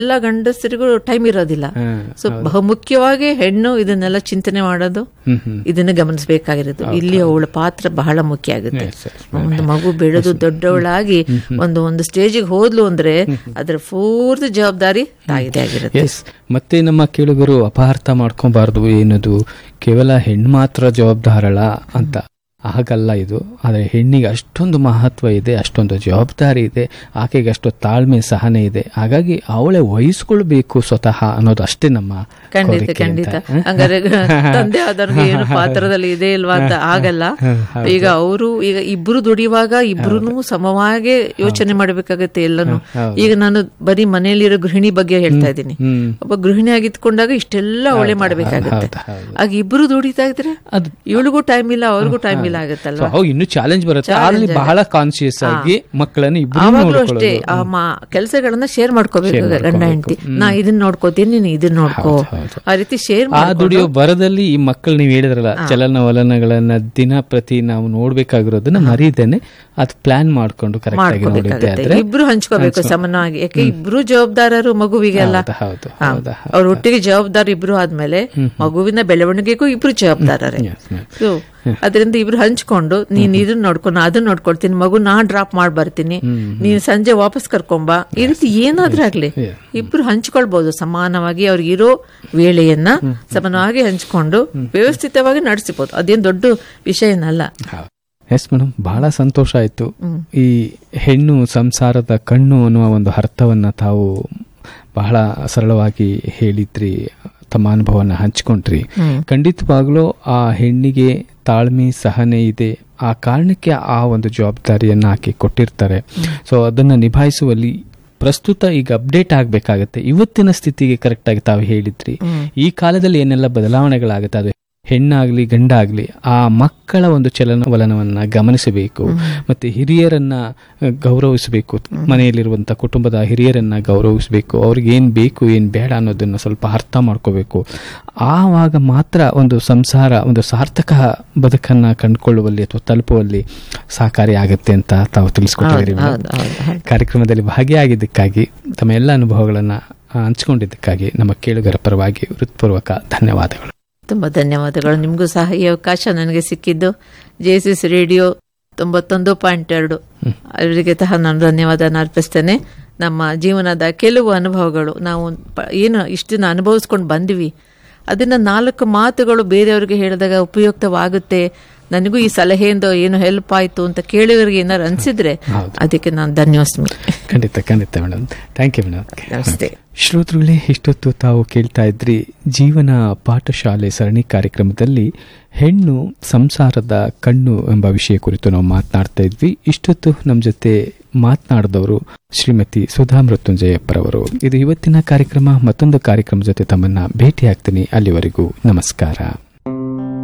ಎಲ್ಲ ಗಂಡಸರಿಗೂ ಟೈಮ್ ಇರೋದಿಲ್ಲ ಹಾ, ಸೊ ಬಹುಮುಖ್ಯವಾಗಿ ಹೆಣ್ಣು ಇದನ್ನೆಲ್ಲ ಚಿಂತನೆ ಮಾಡೋದು ಹ್ಮ್ ಹ್ಮ್ ಇದನ್ನ ಗಮನಿಸಬೇಕಾಗಿರೋದು ಇಲ್ಲಿ ಅವಳ ಪಾತ್ರ ಬಹಳ ಮುಖ್ಯ ಆಗುತ್ತೆ Yes, yes. ಒಂದು ಮಗು ಬೆಳೆದು ದೊಡ್ಡವಳಾಗಿ ಒಂದು ಒಂದು ಸ್ಟೇಜಿಗೆ ಹೋದ್ಲು ಅಂದ್ರೆ ಅದರ ಪೂರ್ತಿ ಜವಾಬ್ದಾರಿ ತಾಯಿದೇ ಆಗಿರುತ್ತೆ ಎಸ್ ಮತ್ತೆ ನಮ್ಮ ಕೇಳುಗರು ಅಪಹಾರ್ಥ ಮಾಡ್ಕೊಬಾರ್ದು ಏನದು ಕೇವಲ ಹೆಣ್ಣು ಮಾತ್ರ ಜವಾಬ್ದಾರಳ ಅಂತ ಹಾಗಲ್ಲ ಇದು ಆದರೆ ಹೆಣ್ಣಿಗೆ ಅಷ್ಟೊಂದು ಮಹತ್ವ ಇದೆ ಅಷ್ಟೊಂದು ಜವಾಬ್ದಾರಿ ಇದೆ ಆಕೆಗೆ ಅಷ್ಟು ತಾಳ್ಮೆ ಸಹನೆ ಇದೆ ಹಾಗಾಗಿ ಅವಳೇ ವಹಿಸ್ಕೊಳ್ಬೇಕು ಸ್ವತಃ ಅನ್ನೋದು ಅಷ್ಟೇ ನಮ್ಮ ಖಂಡಿತ ಕೋರಿಕೆ ಖಂಡಿತ ಅಂತ. ಹಂಗಾರೆ ತಂದೆ ಆದವ್ರಿಗೆ ಏನು ಪಾತ್ರದಲ್ಲಿ ಇದೆ ಇಲ್ವಾ ಅಂತ ಆಗಲ್ಲ ಈಗ ಅವರು ಈಗ ಇಬ್ರು ದುಡಿಯುವಾಗ ಇಬ್ರು ಸಮವಾಗಿ ಯೋಚನೆ ಮಾಡಬೇಕಾಗತ್ತೆ ಎಲ್ಲಾನು ಈಗ ನಾನು ಬರೀ ಮನೆಯಲ್ಲಿರೋ ಗೃಹಿಣಿ ಬಗ್ಗೆ ಹೇಳ್ತಾ ಇದ್ದೀನಿ ಹ್ಮ್ ಒಬ್ಬ ಗೃಹಿಣಿ ಆಗಿದ್ಕೊಂಡಾಗ ಇಷ್ಟೆಲ್ಲ ಅವಳೆ ಮಾಡಬೇಕಾಗತ್ತೆ ಹೌದು, ಹೌದು. ಆಗ ಇಬ್ರು ದುಡಿತಾ ಇದ್ರೆ ಅದು ಇವಳಿಗೂ ಟೈಮ್ ಇಲ್ಲ ಅವ್ರಿಗೂ ಟೈಮ್ ಇಲ್ಲ ಆಗತ್ತಲ್ವಾ ಅವು ಇನ್ನು ಚಾಲೆಂಜ್ ಬರುತ್ತೆ ಅಲ್ಲಿ ಬಹಳ ಕಾನ್ಶಿಯಸ್ ಆಗಿ ಮಕ್ಕಳನ್ನು ಇಬ್ಬರು ಆವಾಗ್ಲೂ ಅಷ್ಟೇ ಆ ಕೆಲಸಗಳನ್ನ ಶೇರ್ ಮಾಡ್ಕೋಬೇಕು ಗಂಡ ಹೆಂಡತಿ ನಾ ಇದನ್ನ ನೋಡ್ಕೋತೀನಿ ನೀನು ಇದನ್ನ ನೋಡ್ಕೋ ಆ ರೀತಿ ಶೇರ್ ಆ ದುಡಿಯೋ ಬರದಲ್ಲಿ ಈ ಮಕ್ಕಳು ನೀವು ಹೇಳಿದ್ರಲ್ಲ ಚಲನವಲನಗಳನ್ನ ದಿನ ಪ್ರತಿ ನಾವು ನೋಡ್ಬೇಕಾಗಿರೋದನ್ನ ಮರೀದೇನೆ ಅದು ಪ್ಲಾನ್ ಮಾಡ್ಕೊಂಡು ಕರೆಕ್ಟ್ ಆಗಿ ನೋಡಿದ್ದೆ ಮಾಡ್ಕೋಬೇಕಾಗತ್ತೆ ಆದ್ರೆ ಇಬ್ರು ಹಂಚ್ಕೋಬೇಕು ಸಮಾನವಾಗಿ ಯಾಕೆ ಇಬ್ರು ಜವಾಬ್ದಾರರು ಮಗುವಿಗೆಲ್ಲ ಹೌದು, ಹೌದು ಹಾ. ಹೌದಾ ಅವ್ರ ಒಟ್ಟಿಗೆ ಜವಾಬ್ದಾರಿ ಇಬ್ರು ಆದ್ಮೇಲೆ ಮಗುವಿನ ಬೆಳವಣಿಗೆಗೂ ಇಬ್ರು ಜವಾಬ್ದಾರರೇ Yes, yes. ಸೊ ಅದರಿಂದ ಇಬ್ರು ಹಂಚ್ಕೊಂಡು ನೀನ್ ಇದನ್ನ ನೋಡ್ಕೊಂಡು ನಾ ಅದನ್ನ ನೋಡ್ಕೊಳ್ತೀನಿ ಮಗು ನಾ ಡ್ರಾಪ್ ಮಾಡಿ ಬರ್ತೀನಿ ನೀನ್ ಸಂಜೆ ವಾಪಸ್ ಕರ್ಕೊಂಬ ಈ ರೀತಿ ಏನಾದ್ರೂ ಆಗ್ಲಿ Yeah. ಇಬ್ರು ಹಂಚ್ಕೊಳ್ಬಹುದು ಸಮಾನವಾಗಿ ಅವ್ರಿಗೆ ಇರೋ ವೇಳೆಯನ್ನ ಸಮಾನವಾಗಿ ಹಂಚ್ಕೊಂಡು ವ್ಯವಸ್ಥಿತವಾಗಿ ನಡೆಸಬಹುದು ಅದೇನ್ ದೊಡ್ಡ ವಿಷಯ ಏನಲ್ಲ ಎಸ್ ಮೇಡಮ್ ಬಹಳ ಸಂತೋಷ ಆಯ್ತು ಈ ಹೆಣ್ಣು ಸಂಸಾರದ ಕಣ್ಣು ಅನ್ನುವ ಒಂದು ಅರ್ಥವನ್ನ ತಾವು ಬಹಳ ಸರಳವಾಗಿ ಹೇಳಿದ್ರಿ ತಮ್ಮ ಅನುಭವನ ಹಂಚ್ಕೊಂಡ್ರಿ ಖಂಡಿತವಾಗ್ಲೂ ಆ ಹೆಣ್ಣಿಗೆ ತಾಳ್ಮೆ ಸಹನೆ ಇದೆ ಆ ಕಾರಣಕ್ಕೆ ಆ ಒಂದು ಜವಾಬ್ದಾರಿಯನ್ನ ಆಕೆ ಕೊಟ್ಟಿರ್ತಾರೆ ಸೊ ಅದನ್ನ ನಿಭಾಯಿಸುವಲ್ಲಿ ಪ್ರಸ್ತುತ ಈಗ ಅಪ್ಡೇಟ್ ಆಗಬೇಕಾಗತ್ತೆ ಇವತ್ತಿನ ಸ್ಥಿತಿಗೆ ಕರೆಕ್ಟ್ ಆಗಿ ತಾವು ಹೇಳಿದ್ರಿ ಈ ಕಾಲದಲ್ಲಿ ಏನೆಲ್ಲ ಬದಲಾವಣೆಗಳಾಗುತ್ತೆ ಅದು ಹೆಣ್ಣಾಗ್ಲಿ ಗಂಡಾಗ್ಲಿ ಆ ಮಕ್ಕಳ ಒಂದು ಚಲನವಲನವನ್ನ ಗಮನಿಸಬೇಕು ಮತ್ತೆ ಹಿರಿಯರನ್ನ ಅ, ಗೌರವಿಸಬೇಕು ಮನೆಯಲ್ಲಿರುವಂತ ಕುಟುಂಬದ ಹಿರಿಯರನ್ನ ಗೌರವಿಸಬೇಕು ಅವ್ರಿಗೆ ಏನ್ ಬೇಕು ಏನ್ ಬೇಡ ಅನ್ನೋದನ್ನ ಸ್ವಲ್ಪ ಅರ್ಥ ಮಾಡ್ಕೋಬೇಕು ಆವಾಗ ಮಾತ್ರ ಒಂದು ಸಂಸಾರ ಒಂದು ಸಾರ್ಥಕ ಬದುಕನ್ನ ಕಂಡುಕೊಳ್ಳುವಲ್ಲಿ ಅಥವಾ ತಲುಪುವಲ್ಲಿ ಸಹಕಾರಿ ಆಗುತ್ತೆ ಅಂತ ತಾವು ತಿಳಿಸ್ಕೊಟ್ಟಿದ್ದೀರಿ ಮೇಡಮ್. ಹೌದು, ಹೌದು, ಹೌದು. ಕಾರ್ಯಕ್ರಮದಲ್ಲಿ ಭಾಗಿಯಾಗಿದ್ದಕ್ಕಾಗಿ ತಮ್ಮ ಎಲ್ಲ ಅನುಭವಗಳನ್ನ ಆ, ಹಂಚಿಕೊಂಡಿದ್ದಕ್ಕಾಗಿ ನಮ್ಮ ಕೇಳುಗರ ಪರವಾಗಿ ಹೃತ್ಪೂರ್ವಕ ಧನ್ಯವಾದಗಳು ತುಂಬಾ ಧನ್ಯವಾದಗಳು ನಿಮಗೂ ಸಹ ಈ ಅವಕಾಶ ನನಗೆ ಸಿಕ್ಕಿದ್ದು ಜೆಸಿಸ್ ರೇಡಿಯೋ ತೊಂಬತ್ತೊಂದು ಪಾಯಿಂಟ್ ಎರಡು ಅವರಿಗೆ ಸಹ ನಾನು ಧನ್ಯವಾದನ ಅರ್ಪಿಸ್ತೇನೆ ನಮ್ಮ ಜೀವನದ ಕೆಲವು ಅನುಭವಗಳು ನಾವು ಪ- ಏನು ಇಷ್ಟು ದಿನ ಅನುಭವಿಸ್ಕೊಂಡು ಬಂದ್ವಿ ಅದನ್ನ ನಾಲ್ಕು ಮಾತುಗಳು ಬೇರೆಯವರಿಗೆ ಹೇಳಿದಾಗ ಉಪಯುಕ್ತವಾಗುತ್ತೆ ನನಗೂ ಈ ಸಲಹೆಯಿಂದ ಏನು ಹೆಲ್ಪ್ ಆಯ್ತು ಅಂತ ಕೇಳಿದವರಿಗೆ ಏನಾರು ಅನ್ಸಿದ್ರೆ ಹೌದು. ಅದಕ್ಕೆ ನಾನು ಧನ್ಯೋಸ್ಮಿ ಖಂಡಿತ ಖಂಡಿತ ಮೇಡಮ್ ಥ್ಯಾಂಕ್ ಯು ಮೇಡಮ್ ನಮಸ್ತೆ ಶ್ರೋತೃಗಳೇ ಇಷ್ಟೊತ್ತು ತಾವು ಕೇಳ್ತಾ ಇದ್ರಿ ಜೀವನ ಪಾಠಶಾಲೆ ಸರಣಿ ಕಾರ್ಯಕ್ರಮದಲ್ಲಿ ಹೆಣ್ಣು ಸಂಸಾರದ ಕಣ್ಣು ಎಂಬ ವಿಷಯ ಕುರಿತು ನಾವು ಮಾತನಾಡ್ತಾ ಇದ್ವಿ ಇಷ್ಟೊತ್ತು ನಮ್ಮ ಜೊತೆ ಮಾತನಾಡಿದವರು ಶ್ರೀಮತಿ ಸುಧಾ ಮೃತ್ಯುಂಜಯಪ್ಪರವರು ಇದು ಇವತ್ತಿನ ಕಾರ್ಯಕ್ರಮ ಮತ್ತೊಂದು ಕಾರ್ಯಕ್ರಮ ಜೊತೆ ತಮ್ಮನ್ನ ಭೇಟಿ ಆಗ್ತೀನಿ ಅಲ್ಲಿವರೆಗೂ ನಮಸ್ಕಾರ